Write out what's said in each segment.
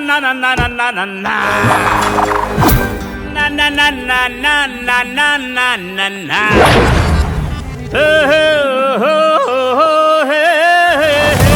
na na na na na na na. Na na na na na na na na na na. Hey, hey, oh, oh, oh, hey, hey, hey.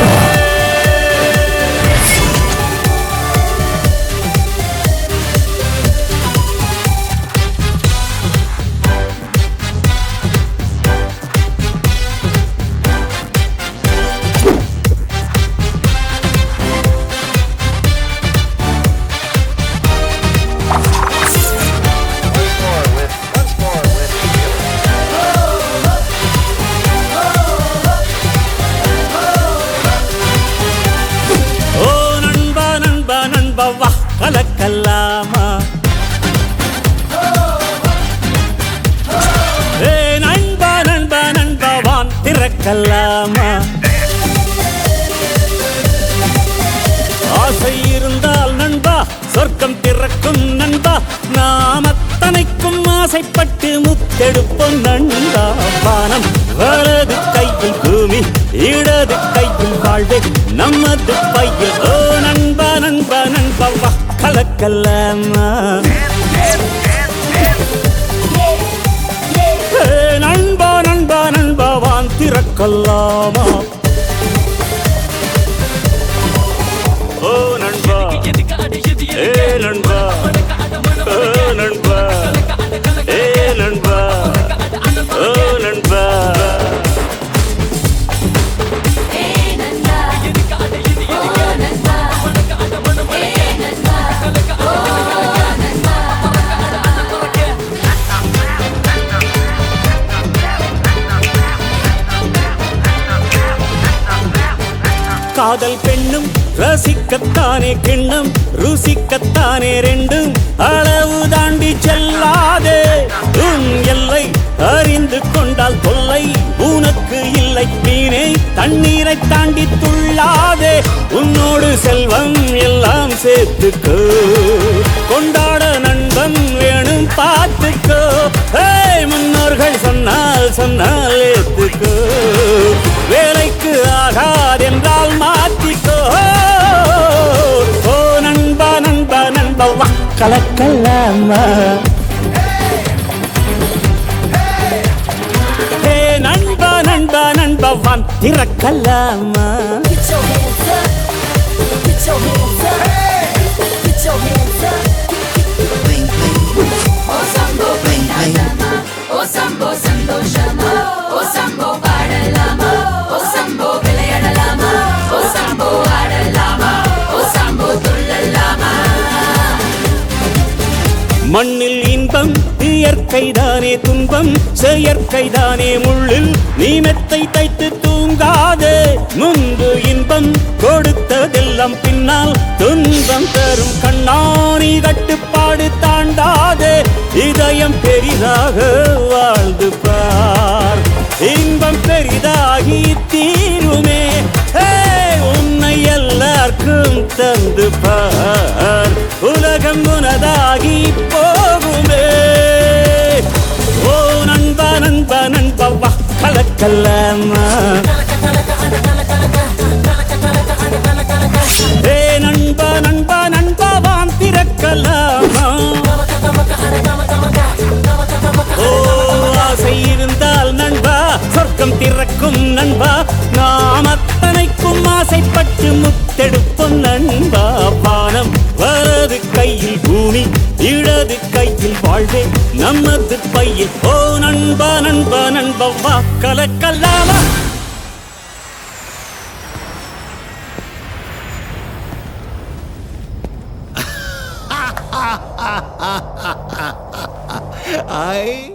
Once more with, once more with feeling. ஓ நண்பா நண்பா நண்பா வா கலக்கல்லாமா ஏ நண்பா நண்பா நண்பா வான் திறக்கல்லாமா ஆசை இருந்தால் நண்பா சொர்க்கம் திறக்கும் நண்பா நாம் அத்தனைக்கும் ஆசைப்பட்டு முத்தெடுப்போம் நண்பா வானம் வலது கையில் பூமி இடது கையில் வாழ்வே நமது பையில் ஓ நண்பா நண்பா நண்பா வா கலக்கல்லாமா ஏ, நண்பா நண்பா நண்பா வான் திறக்கல்லாமா ஓ நண்பா ஏ நண்பா ஓ நண்பா ஏ நண்பா ஓ நண்பா காதல் பெண்ணும் ரசிக்கத்தானே கிண்ணம் ருசிக்கத்தானே ரெண்டும் அளவு தாண்டி செல்லாதே உன் எல்லை அறிந்து கொண்டால் தொல்லை உனக்கு இல்லை மீனே தண்ணீரை தாண்டி துள்ளாதே உன்னோடு செல்வம் எல்லாம் சேர்த்துக்கோ கொண்டாட நண்பன் வேணும் பார்த்துக்கோ ஏய் முன்னோர்கள் சொன்னால் சொன்னால் ஏத்துக்கோ வேலைக்கு ஆகாதென்றால் மாற்றிக்கோ ஓ நண்பா நண்பா நண்பா வா கலக்கலாமா ஹே நண்பா நண்பா நண்பா வான் திறக்கலாமா Get your hands up. Get your hands up. Get your hands up. ఓ సంబో పెండాలమా ఓ సంబో సంతోషమా ఓ సంబో పాడలామా ఓ సంబో విளையாடலாமா ఓ సంబో ఆడலாமா ఓ సంబో துள்ளலாமா மண்ணில் இன்பம் இயற்கைதானே துன்பம் செயற்கைதானே முள்ளில் நீ மெத்தை தைத்து தூங்காதே முன்பு இன்பம் கொடுத்ததெல்லாம் பின்னால் துன்பம் தரும் கண்ணாணி கட்டுப்பாடு தாண்டாதே இதயம் பெரிதாக வாழ்ந்து பார் இன்பம் பெரிதாகி தீருமே ஹே, உன்னை எல்லாருக்கும் தந்து பார் உலகம் உனதாகி போகுமே ஓ நண்பா நண்பா நண்பா வா கலக்கல்லாமா ஏ நண்பா நண்பா நண்பா வான் திறக்கலாமா ஓ ஆசை இருந்தால் நண்பா சொர்க்கம் திறக்கும் நண்பா நாம் அத்தனைக்கும் ஆசைப்பட்டு முத்தெடுப்போம் நண்பா வானம் வலது கையில் பூமி இடது கையில் வாழ்வே நமது பையில் ஓ நண்பா நண்பா நண்பா வா கலக்கல்லாமா I